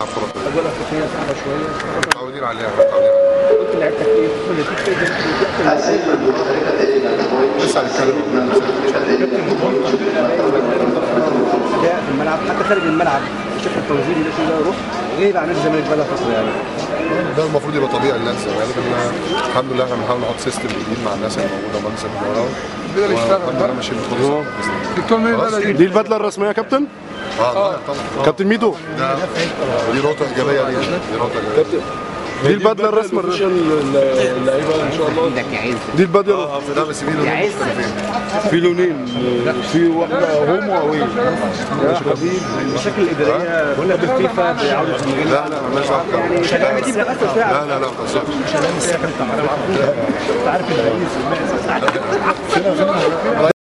كرة طايرة. الاجواء الافريقيه صعبه شويه متعودين عليها متعودين عليها قلت لعيبتك ايه كل دي تقدر لسه هنتكلم اداء في الملعب حتى خارج الملعب الشكل التنظيمي ده كله يروح غيب عن نادي الزمالك بقى فتره يعني ده المفروض يبقى طبيعي للناس الزمالك ان الحمد لله احنا بنحاول نحط سيستم جديد مع الناس اللي موجوده ومجلس الاداره بيقدر يشتغل بقى. ماشيين بكل دكتور مين خلاص. بلدي دي البدله الرسميه يا كابتن اه طبعا طبعا كابتن ميدو ده دي نقطه ايجابيه لينا دي نقطه ايجابيه دي البدله الرسميه اللعيبه ان شاء الله عندك يا عز دي البدله اه ده بس مين يا عز في لونين في واحده هوم واوي يا حبيبي المشاكل الاداريه قلنا بالفيفا بعوده المجال لا لا مالناش دعوه بالكلام ده. يعني دي بتاثر فيها لا لا لا ما تقصرش انت عارف الرئيس والناس